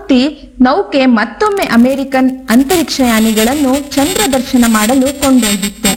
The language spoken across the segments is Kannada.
ಸುತ್ತಿ ನೌಕೆ ಮತ್ತೊಮ್ಮೆ ಅಮೆರಿಕನ್ ಅಂತರಿಕ್ಷಯಾನಿಗಳನ್ನು ಚಂದ್ರ ದರ್ಶನ ಮಾಡಲು ಕೊಂಡೊಯ್ದಿತ್ತು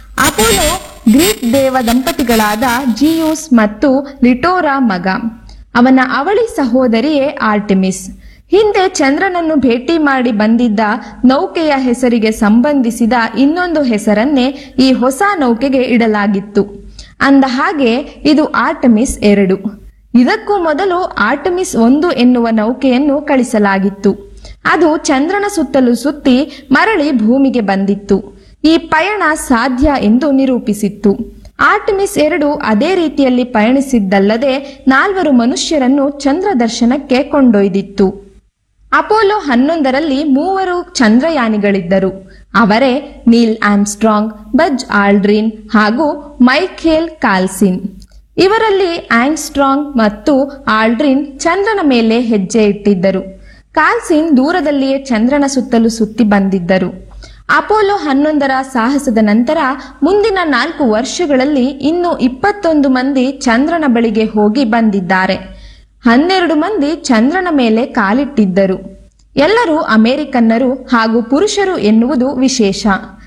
ಅಪೋಲೋ ಗ್ರೀಕ್ ದೇವ ದಂಪತಿಗಳಾದ ಜಿಯೂಸ್ ಮತ್ತು ಲಿಟೋರಾ ಮಗ ಅವನ ಅವಳಿ ಸಹೋದರಿಯೇ ಆರ್ಟಿಮಿಸ್ ಹಿಂದೆ ಚಂದ್ರನನ್ನು ಭೇಟಿ ಮಾಡಿ ಬಂದಿದ್ದ ನೌಕೆಯ ಹೆಸರಿಗೆ ಸಂಬಂಧಿಸಿದ ಇನ್ನೊಂದು ಹೆಸರನ್ನೇ ಈ ಹೊಸ ನೌಕೆಗೆ ಇಡಲಾಗಿತ್ತು ಅಂದ ಹಾಗೆ ಇದು ಆರ್ಟಮಿಸ್ ಎರಡು ಇದಕ್ಕೂ ಮೊದಲು ಆರ್ಟಮಿಸ್ ಒಂದು ಎನ್ನುವ ನೌಕೆಯನ್ನು ಕಳಿಸಲಾಗಿತ್ತು ಅದು ಚಂದ್ರನ ಸುತ್ತಲೂ ಸುತ್ತಿ ಮರಳಿ ಭೂಮಿಗೆ ಬಂದಿತ್ತು ಈ ಪಯಣ ಸಾಧ್ಯ ಎಂದು ನಿರೂಪಿಸಿತ್ತು ಆರ್ಟಮಿಸ್ ಎರಡು ಅದೇ ರೀತಿಯಲ್ಲಿ ಪಯಣಿಸಿದ್ದಲ್ಲದೆ ನಾಲ್ವರು ಮನುಷ್ಯರನ್ನು ಚಂದ್ರ ದರ್ಶನಕ್ಕೆ ಕೊಂಡೊಯ್ದಿತ್ತು ಅಪೋಲೋ ಹನ್ನೊಂದರಲ್ಲಿ ಮೂವರು ಚಂದ್ರಯಾನಿಗಳಿದ್ದರು ಅವರೇ ನೀಲ್ ಆಮ್ಸ್ಟ್ರಾಂಗ್ ಬಜ್ ಆಲ್ಡ್ರಿನ್ ಹಾಗೂ ಮೈಖೇಲ್ ಕಾಲ್ಸಿನ್ ಇವರಲ್ಲಿ ಆಂಗ್ಸ್ಟ್ರಾಂಗ್ ಮತ್ತು ಆಲ್ಡ್ರಿನ್ ಚಂದ್ರನ ಮೇಲೆ ಹೆಜ್ಜೆ ಇಟ್ಟಿದ್ದರು ಕಾಲ್ಸಿನ್ ದೂರದಲ್ಲಿಯೇ ಚಂದ್ರನ ಸುತ್ತಲೂ ಸುತ್ತಿ ಬಂದಿದ್ದರು ಅಪೋಲೋ ಹನ್ನೊಂದರ ಸಾಹಸದ ನಂತರ ಮುಂದಿನ ನಾಲ್ಕು ವರ್ಷಗಳಲ್ಲಿ ಇನ್ನು ಇಪ್ಪತ್ತೊಂದು ಮಂದಿ ಚಂದ್ರನ ಬಳಿಗೆ ಹೋಗಿ ಬಂದಿದ್ದಾರೆ ಹನ್ನೆರಡು ಮಂದಿ ಚಂದ್ರನ ಮೇಲೆ ಕಾಲಿಟ್ಟಿದ್ದರು ಎಲ್ಲರೂ ಅಮೆರಿಕನ್ನರು ಹಾಗೂ ಪುರುಷರು ಎನ್ನುವುದು ವಿಶೇಷ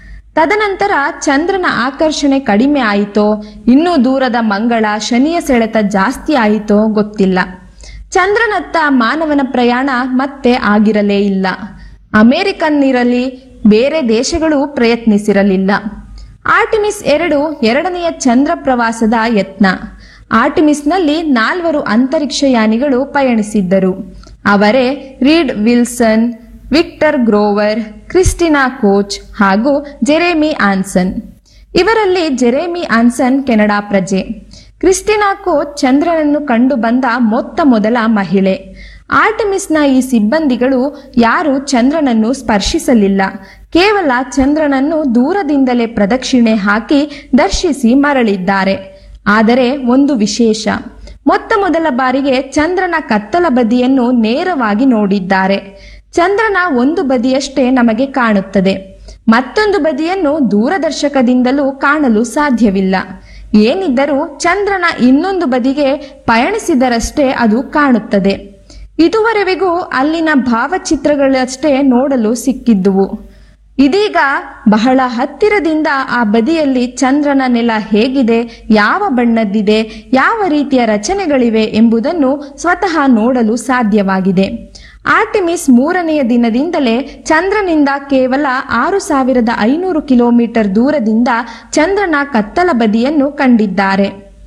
ತದನಂತರ ಚಂದ್ರನ ಆಕರ್ಷಣೆ ಕಡಿಮೆ ಆಯಿತೋ ಇನ್ನೂ ದೂರದ ಮಂಗಳ ಶನಿಯ ಸೆಳೆತ ಜಾಸ್ತಿ ಆಯಿತೋ ಗೊತ್ತಿಲ್ಲ ಚಂದ್ರನತ್ತ ಮಾನವನ ಪ್ರಯಾಣ ಮತ್ತೆ ಆಗಿರಲೇ ಇಲ್ಲ ಅಮೆರಿಕನ್ನಿರಲಿ ಬೇರೆ ದೇಶಗಳು ಪ್ರಯತ್ನಿಸಿರಲಿಲ್ಲ ಆರ್ಟಿಮಿಸ್ ಎರಡು ಎರಡನೆಯ ಚಂದ್ರ ಪ್ರವಾಸದ ಯತ್ನ ಆರ್ಟಿಮಿಸ್ನಲ್ಲಿ ನಾಲ್ವರು ಅಂತರಿಕ್ಷಯಾನಿಗಳು ಪಯಣಿಸಿದ್ದರು ಅವರೇ Reid Wilson Victor Glover Christina Koch ಹಾಗೂ ಜೆರೆಮಿ ಆನ್ಸನ್ ಇವರಲ್ಲಿ ಜೆರೆಮಿ ಆನ್ಸನ್ ಕೆನಡಾ ಪ್ರಜೆ ಕ್ರಿಸ್ಟಿನಾ ಕೋಚ್ ಚಂದ್ರನನ್ನು ಕಂಡು ಬಂದ ಮೊತ್ತ ಮೊದಲ ಮಹಿಳೆ ಆರ್ಟಮಿಸ್ನ ಈ ಸಿಬ್ಬಂದಿಗಳು ಯಾರು ಚಂದ್ರನನ್ನು ಸ್ಪರ್ಶಿಸಲಿಲ್ಲ ಕೇವಲ ಚಂದ್ರನನ್ನು ದೂರದಿಂದಲೇ ಪ್ರದಕ್ಷಿಣೆ ಹಾಕಿ ದರ್ಶಿಸಿ ಮರಳಿದ್ದಾರೆ ಆದರೆ ಒಂದು ವಿಶೇಷ ಮೊತ್ತ ಮೊದಲ ಬಾರಿಗೆ ಚಂದ್ರನ ಕತ್ತಲ ಬದಿಯನ್ನು ನೇರವಾಗಿ ನೋಡಿದ್ದಾರೆ ಚಂದ್ರನ ಒಂದು ಬದಿಯಷ್ಟೇ ನಮಗೆ ಕಾಣುತ್ತದೆ ಮತ್ತೊಂದು ಬದಿಯನ್ನು ದೂರದರ್ಶಕದಿಂದಲೂ ಕಾಣಲು ಸಾಧ್ಯವಿಲ್ಲ ಏನಿದ್ದರೂ ಚಂದ್ರನ ಇನ್ನೊಂದು ಬದಿಗೆ ಪಯಣಿಸಿದರಷ್ಟೇ ಅದು ಕಾಣುತ್ತದೆ ಇದುವರೆವಿಗೂ ಅಲ್ಲಿನ ಭಾವಚಿತ್ರಗಳಷ್ಟೇ ನೋಡಲು ಸಿಕ್ಕಿದ್ದುವು ಇದೀಗ ಬಹಳ ಹತ್ತಿರದಿಂದ ಆ ಬದಿಯಲ್ಲಿ ಚಂದ್ರನ ನೆಲ ಹೇಗಿದೆ ಯಾವ ಬಣ್ಣದ್ದಿದೆ ಯಾವ ರೀತಿಯ ರಚನೆಗಳಿವೆ ಎಂಬುದನ್ನು ಸ್ವತಃ ನೋಡಲು ಸಾಧ್ಯವಾಗಿದೆ ಆರ್ಟಿಮಿಸ್ ಮೂರನೆಯ ದಿನದಿಂದಲೇ ಚಂದ್ರನಿಂದ ಕೇವಲ ಆರು ಸಾವಿರದ ಐನೂರು ಕಿಲೋಮೀಟರ್ ದೂರದಿಂದ ಚಂದ್ರನ ಕತ್ತಲ ಬದಿಯನ್ನು ಕಂಡಿದ್ದಾರೆ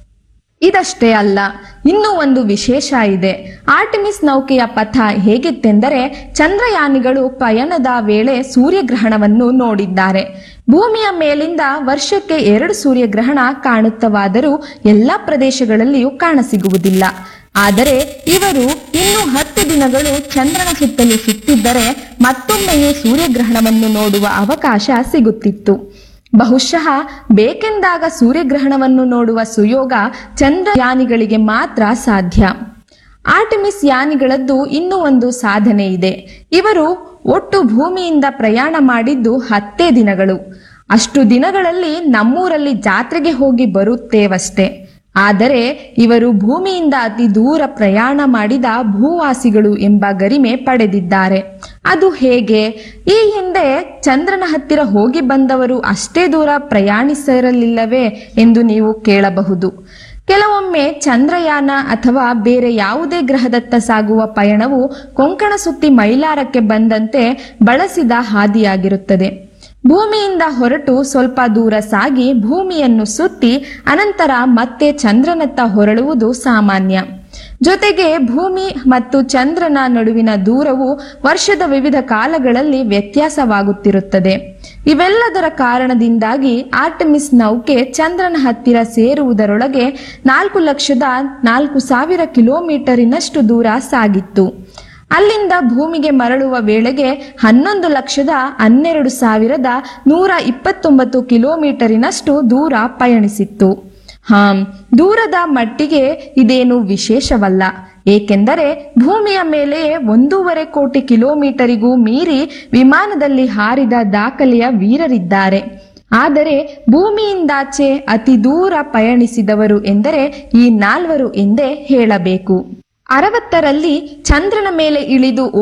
ಇದಷ್ಟೇ ಅಲ್ಲ ಇನ್ನೂ ಒಂದು ವಿಶೇಷ ಇದೆ ಆರ್ಟಿಮಿಸ್ ನೌಕೆಯ ಪಥ ಹೇಗಿತ್ತೆಂದರೆ ಚಂದ್ರಯಾನಿಗಳು ಪಯಣದ ವೇಳೆ ಸೂರ್ಯಗ್ರಹಣವನ್ನು ನೋಡಿದ್ದಾರೆ ಭೂಮಿಯ ಮೇಲಿಂದ ವರ್ಷಕ್ಕೆ ಎರಡು ಸೂರ್ಯಗ್ರಹಣ ಕಾಣುತ್ತವಾದರೂ ಎಲ್ಲ ಪ್ರದೇಶಗಳಲ್ಲಿಯೂ ಕಾಣಸಿಗುವುದಿಲ್ಲ ಆದರೆ ಇವರು ಇನ್ನು ಹತ್ತು ದಿನಗಳು ಚಂದ್ರನ ಸುತ್ತಲೂ ಸುತ್ತಿದ್ದರೆ ಮತ್ತೊಮ್ಮೆಯೂ ಸೂರ್ಯಗ್ರಹಣವನ್ನು ನೋಡುವ ಅವಕಾಶ ಸಿಗುತ್ತಿತ್ತು ಬಹುಶಃ ಬೇಕೆಂದಾಗ ಸೂರ್ಯಗ್ರಹಣವನ್ನು ನೋಡುವ ಸುಯೋಗ ಚಂದ್ರಯಾನಿಗಳಿಗೆ ಮಾತ್ರ ಸಾಧ್ಯ ಆರ್ಟಿಮಿಸ್ ಯಾನಿಗಳದ್ದು ಇನ್ನೂ ಒಂದು ಸಾಧನೆ ಇದೆ ಇವರು ಒಟ್ಟು ಭೂಮಿಯಿಂದ ಪ್ರಯಾಣ ಮಾಡಿದ್ದು ಹತ್ತೇ ದಿನಗಳು ಅಷ್ಟು ದಿನಗಳಲ್ಲಿ ನಮ್ಮೂರಲ್ಲಿ ಜಾತ್ರೆಗೆ ಹೋಗಿ ಬರುತ್ತೇವಷ್ಟೇ ಆದರೆ ಇವರು ಭೂಮಿಯಿಂದ ಅತಿ ದೂರ ಪ್ರಯಾಣ ಮಾಡಿದ ಭೂವಾಸಿಗಳು ಎಂಬ ಗರಿಮೆ ಪಡೆದಿದ್ದಾರೆ ಅದು ಹೇಗೆ ಈ ಹಿಂದೆ ಚಂದ್ರನ ಹತ್ತಿರ ಹೋಗಿ ಬಂದವರು ಅಷ್ಟೇ ದೂರ ಪ್ರಯಾಣಿಸಿರಲಿಲ್ಲವೇ ಎಂದು ನೀವು ಕೇಳಬಹುದು ಕೆಲವೊಮ್ಮೆ ಚಂದ್ರಯಾನ ಅಥವಾ ಬೇರೆ ಯಾವುದೇ ಗ್ರಹದತ್ತ ಸಾಗುವ ಪಯಣವು ಕೊಂಕಣ ಸುತ್ತಿ ಮೈಲಾರಕ್ಕೆ ಬಂದಂತೆ ಬಳಸಿದ ಹಾದಿಯಾಗಿರುತ್ತದೆ ಭೂಮಿಯಿಂದ ಹೊರಟು ಸ್ವಲ್ಪ ದೂರ ಸಾಗಿ ಭೂಮಿಯನ್ನು ಸುತ್ತಿ ಅನಂತರ ಮತ್ತೆ ಚಂದ್ರನತ್ತ ಹೊರಳುವುದು ಸಾಮಾನ್ಯ ಜೊತೆಗೆ ಭೂಮಿ ಮತ್ತು ಚಂದ್ರನ ನಡುವಿನ ದೂರವು ವರ್ಷದ ವಿವಿಧ ಕಾಲಗಳಲ್ಲಿ ವ್ಯತ್ಯಾಸವಾಗುತ್ತಿರುತ್ತದೆ ಇವೆಲ್ಲದರ ಕಾರಣದಿಂದಾಗಿ ಆರ್ಟಮಿಸ್ ನೌಕೆ ಚಂದ್ರನ ಹತ್ತಿರ ಸೇರುವುದರೊಳಗೆ ನಾಲ್ಕು ಲಕ್ಷದ ನಾಲ್ಕು ಸಾವಿರ ಕಿಲೋಮೀಟರಿನಷ್ಟು ದೂರ ಸಾಗಿತ್ತು ಅಲ್ಲಿಂದ ಭೂಮಿಗೆ ಮರಳುವ ವೇಳೆಗೆ ಹನ್ನೊಂದು ಲಕ್ಷದ ಹನ್ನೆರಡು ಸಾವಿರದ ನೂರ ಇಪ್ಪತ್ತೊಂಬತ್ತು ಕಿಲೋಮೀಟರಿನಷ್ಟು ದೂರ ಪಯಣಿಸಿತ್ತು ಹಾಂ ದೂರದ ಮಟ್ಟಿಗೆ ಇದೇನು ವಿಶೇಷವಲ್ಲ ಏಕೆಂದರೆ ಭೂಮಿಯ ಮೇಲೆಯೇ ಒಂದೂವರೆ ಕೋಟಿ ಕಿಲೋಮೀಟರಿಗೂ ಮೀರಿ ವಿಮಾನದಲ್ಲಿ ಹಾರಿದ ದಾಖಲೆಯ ವೀರರಿದ್ದಾರೆ ಆದರೆ ಭೂಮಿಯಿಂದಾಚೆ ಅತಿ ದೂರ ಪಯಣಿಸಿದವರು ಎಂದರೆ ಈ ನಾಲ್ವರು ಎಂದೇ ಹೇಳಬೇಕು ಅರವತ್ತರಲ್ಲಿ ಚಂದ್ರನ ಮೇಲೆ ಇಳಿದು